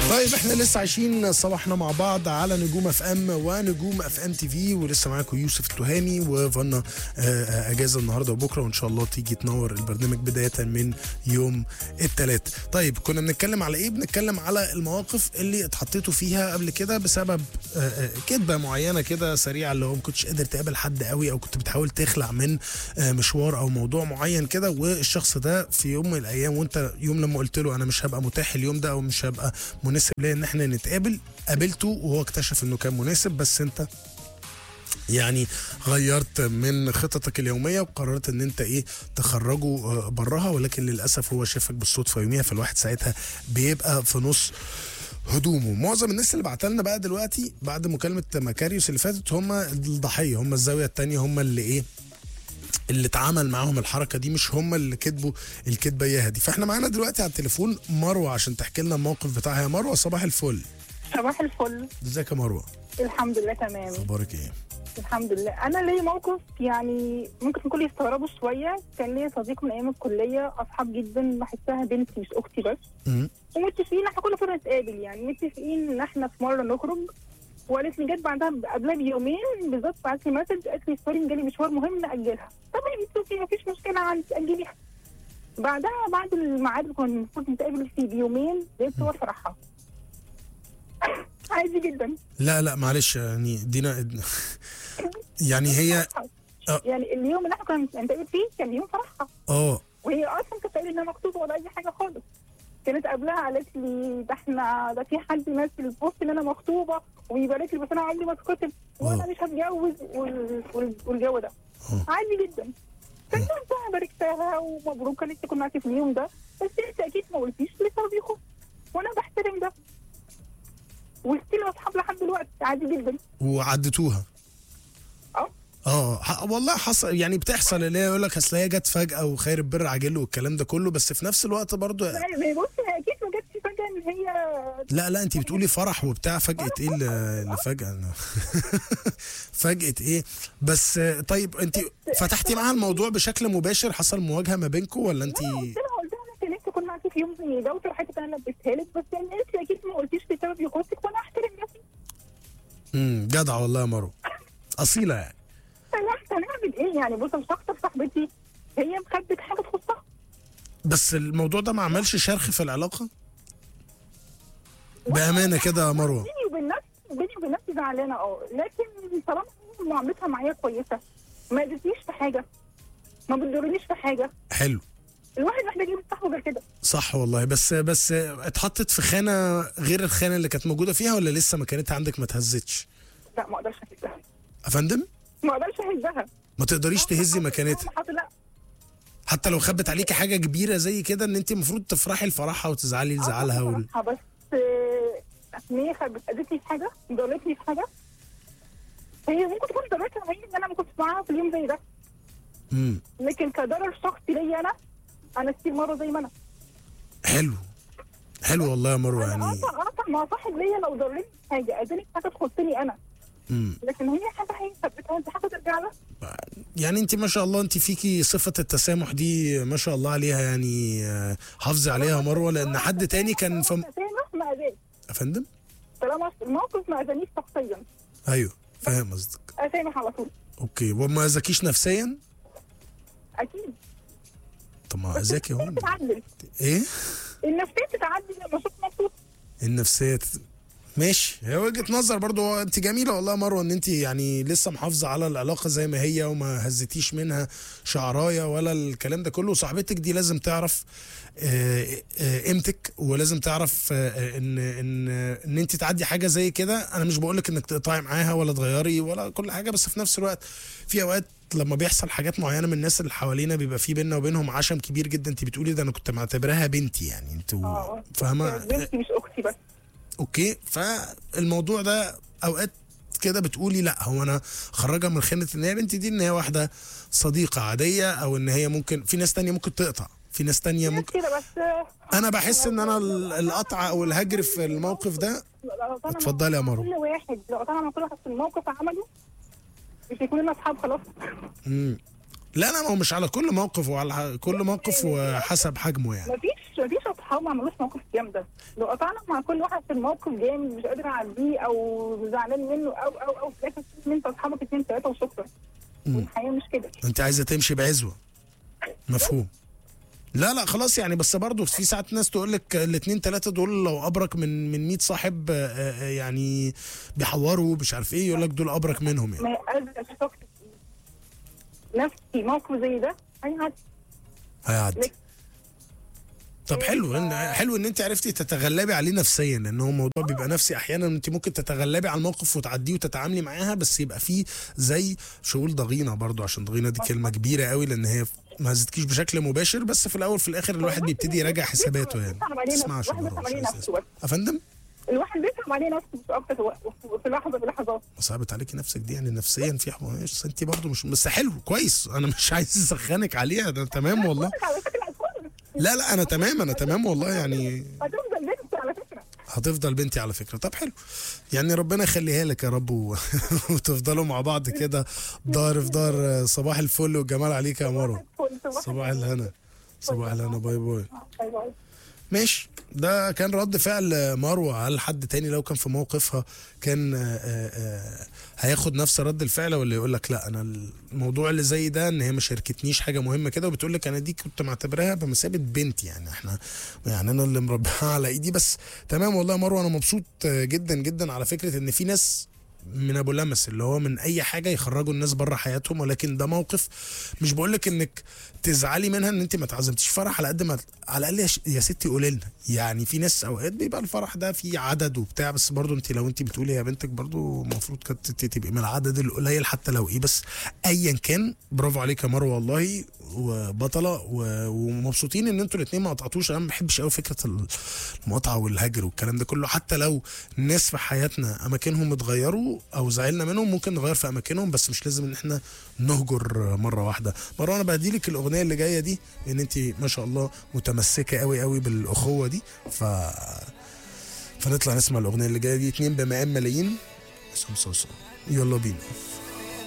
طيب احنا لسه عايشين صباحنا مع بعض على نجوم اف ام ونجوم اف ام تي في ولسه معاكم يوسف التهامي وفنا آه، اجازه النهارده وبكره وان شاء الله تيجي تنور البرنامج بدايه من يوم الثلاث طيب كنا بنتكلم على ايه بنتكلم على المواقف اللي اتحطيتوا فيها قبل كده بسبب آه، آه، كدبه معينه كده سريعه اللي هو ما كنتش قادر تقابل حد قوي او كنت بتحاول تخلع من آه، مشوار او موضوع معين كده والشخص ده في يوم من الايام وانت يوم لما قلت له انا مش هبقى متاح اليوم ده او مش هبقى مناسب ليا ان احنا نتقابل قابلته وهو اكتشف انه كان مناسب بس انت يعني غيرت من خططك اليوميه وقررت ان انت ايه تخرجه آه، براها ولكن للاسف هو شافك بالصدفه يوميها فالواحد ساعتها بيبقى في نص هدومه معظم الناس اللي بعت لنا بقى دلوقتي بعد مكالمه مكاريوس اللي فاتت هم الضحيه هم الزاويه الثانيه هم اللي ايه اللي اتعامل معاهم الحركه دي مش هم اللي كتبوا الكدبه اياها دي فاحنا معانا دلوقتي على التليفون مروه عشان تحكي لنا الموقف بتاعها يا مروه صباح الفل صباح الفل ازيك يا مروه الحمد لله تمام اخبارك ايه الحمد لله انا ليا موقف يعني ممكن الكل يستغربوا شويه كان ليا صديق من ايام الكليه اصحاب جدا بحسها بنتي مش اختي بس مم. ومتفقين احنا كل فتره نتقابل يعني متفقين ان احنا في مره نخرج وقالت لي جت بعدها قبلها بيومين بالظبط بعت لي مسج قالت لي سوري جالي مشوار مهم ناجلها طب يا بنتي مفيش مشكله عندي تاجليها بعدها بعد الميعاد اللي كنا المفروض نتقابل فيه بيومين لقيت صور فرحها عادي جدا لا لا معلش يعني دينا يعني هي آه. يعني اليوم اللي احنا كنا بنتقابل فيه كان يوم فرحها اه وهي اصلا كانت قايله انها مخطوبه ولا اي حاجه خالص كانت قبلها قالت لي ده احنا ده في حد نازل البوست ان انا مخطوبه ويبارك لي بس انا عمري ما اتخطب وانا آه. مش هتجوز وال- وال- والجو ده آه. عادي جدا فكنت باركتها ومبروك قالت لي كنا معاكي في اليوم ده بس انت اكيد ما قلتيش لسبب يخص وانا بحترم ده وستيل اصحاب لحد دلوقتي عادي جدا وعدتوها اه اه ح- والله حصل يعني بتحصل اللي هي يقول لك اصل هي جت فجاه وخير البر عاجله والكلام ده كله بس في نفس الوقت برضه يعني بص هي اكيد ما جاتش فجاه ان هي لا لا انت بتقولي فرح وبتاع فجأة ايه اللي اللي فجأة فجأة ايه بس آه، طيب انت فتحتي معاها الموضوع بشكل مباشر حصل مواجهة ما بينكم ولا انت انا قلت لها قلت لها انا كان نفسي اكون معاكي في يوم زي ده وفرحتك انا لبستها لك بس يعني انت اكيد ما قلتيش لسبب يخصك وانا احترم نفسي امم جدع والله يا مروه أصيلة يعني انا هنعمل ايه يعني بص مش اكتر صاحبتي هي مخبت حاجه تخصها بس الموضوع ده ما عملش شرخ في العلاقة بأمانة كده يا مروة بيني وبين نفسي بيني وبين نفسي زعلانه اه لكن طالما معاملتها معايا كويسه ما اذتنيش في حاجه ما بتضرنيش في حاجه حلو الواحد محتاج يبقى صاحبه غير كده صح والله بس بس اتحطت في خانة غير الخانة اللي كانت موجودة فيها ولا لسه ما كانت عندك ما تهزتش لا ما اقدرش اهزها أفندم ما اقدرش اهزها ما تقدريش تهزي مكانتها حاضر، لا حتى لو خبت عليكي حاجه كبيره زي كده ان انت المفروض تفرحي لفرحها وتزعلي لزعلها وال... بصراحة بس آه، ان هي خ- اذتني في حاجه ضرتني في حاجه هي ممكن تكون ضرتها هي ان انا ما كنتش معاها في اليوم زي ده امم لكن كضرر شخصي ليا انا انا ستيل مره زي ما انا حلو حلو والله يا مروه انا يعني اقطع اقطع مع صاحب ليا لو ضرني في حاجه اذاني في حاجه تخصني انا امم لكن هي حاجه هي ثبتها انت حاجه ترجع لها يعني انت ما شاء الله انت فيكي صفه التسامح دي ما شاء الله عليها يعني آه، حافظي عليها يا مروه لان حد تاني كان في مسامح ما اذاني افندم طالما الموقف ما اذانيش شخصيا ايوه فاهم قصدك اسامح على طول اوكي وما اذاكيش نفسيا اكيد طب ما بس اذاكي النفسية اهو بتتعدل ايه النفسيه بتتعدل لما اشوف مبسوط النفسيه تت- ماشي هي وجهه نظر برضو هو انت جميله والله يا مروه ان انت يعني لسه محافظه على العلاقه زي ما هي وما هزتيش منها شعرايه ولا الكلام ده كله صاحبتك دي لازم تعرف آه، آه، قيمتك ولازم تعرف آه، آه، ان ان ان انت تعدي حاجه زي كده انا مش بقول لك انك تقطعي معاها ولا تغيري ولا كل حاجه بس في نفس الوقت في اوقات لما بيحصل حاجات معينه من الناس اللي حوالينا بيبقى في بيننا وبينهم عشم كبير جدا انت بتقولي ده انا كنت معتبراها بنتي يعني انتوا اه فاهمه بنتي مش اختي بس اوكي فالموضوع ده اوقات كده بتقولي لا هو انا خرجها من خانه ان هي بنتي دي ان هي واحده صديقه عاديه او ان هي ممكن في ناس تانية ممكن تقطع في ناس تانية ناس ممكن كده بس آه، انا بحس ان انا ال- القطع او الهجر في الموقف ده لو قطعنا مع اتفضلي يا مروه كل واحد لو قطعنا مع كل واحد في الموقف عمله مش هيكون لنا اصحاب خلاص مم. لا لا ما هو مش على كل موقف وعلى كل موقف وحسب حجمه يعني مفيش مفيش اصحاب اصحاب ما عملوش موقف جامده لو قطعنا مع كل واحد في الموقف جامد مش قادر اعديه او زعلان منه او او او في الاخر تكون انت واصحابك اثنين ثلاثه وشكرا مم. والحياه مش كده انت عايزه تمشي بعزوه مفهوم لا لا خلاص يعني بس برضه في ساعات ناس تقول لك الاثنين ثلاثه دول لو ابرك من من 100 صاحب آه، آه، يعني بيحوروا مش عارف ايه يقول لك دول ابرك منهم يعني ما هي قادره اشوفك نفسي موقف زي ده هيعدي هيعدي لك- طب حلو ان حلو ان انت عرفتي تتغلبي عليه نفسيا لان هو الموضوع بيبقى نفسي احيانا انت ممكن تتغلبي على الموقف وتعديه وتتعاملي معاها بس يبقى فيه زي شغل ضغينه برضو عشان ضغينه دي كلمه كبيره قوي لان هي ما هزتكيش بشكل مباشر بس في الاول في الاخر الواحد بيبتدي يراجع حساباته يعني بيصعب عليه نفسه تسمعش الواحد الموضوع، بيصعب عليه مش عايز نفسه تسمع. بس افندم الواحد بيصعب عليه نفسه مش اكتر هو- في لحظه في لحظات صعبت عليكي نفسك دي يعني نفسيا في حوار بس انت برضو مش بس حلو كويس انا مش عايز اسخنك عليها ده تمام والله على فكره هتكون- لا لا انا تمام انا تمام والله يعني هتفضل بنت على فكره هتفضل بنتي على فكره طب حلو يعني ربنا يخليها لك يا رب و... وتفضلوا مع بعض كده ظهر في ظهر صباح الفل والجمال عليك يا مروه صباح الهنا صباح الهنا باي باي باي باي. ماشي ده كان رد فعل مروه هل حد تاني لو كان في موقفها كان آه، آه، آه، هياخد نفس رد الفعل ولا يقول لك لا انا الموضوع اللي زي ده ان هي ما شاركتنيش حاجه مهمه كده وبتقول لك انا دي كنت معتبرها بمثابه بنتي يعني احنا يعني انا اللي مربيها على ايدي بس تمام والله يا مروه انا مبسوط آه، جدا جدا على فكره ان في ناس من ابو لمس اللي هو من اي حاجه يخرجوا الناس بره حياتهم ولكن ده موقف مش بقول لك انك تزعلي منها ان انت ما تعزمتيش فرح على قد ما على الاقل يا, ش... يا ستي قولي لنا يعني في ناس اوقات بيبقى الفرح ده فيه عدد وبتاع بس برضو انت لو انت بتقولي يا بنتك برضو المفروض كانت ت- تبقي من العدد القليل حتى لو ايه بس ايا كان برافو عليك يا مروه والله وبطله و... ومبسوطين ان انتوا الاثنين ما قطعتوش انا ما بحبش قوي فكره المقاطعه والهجر والكلام ده كله حتى لو ناس في حياتنا اماكنهم اتغيروا او زعلنا منهم ممكن نغير في اماكنهم بس مش لازم ان احنا نهجر مره واحده مره انا بهديلك الاغنيه اللي جايه دي لان انت ما شاء الله متمسكه قوي قوي بالاخوه دي ف فنطلع نسمع الاغنيه اللي جايه دي اتنين بمقام ملايين عصام صوصه يلا بينا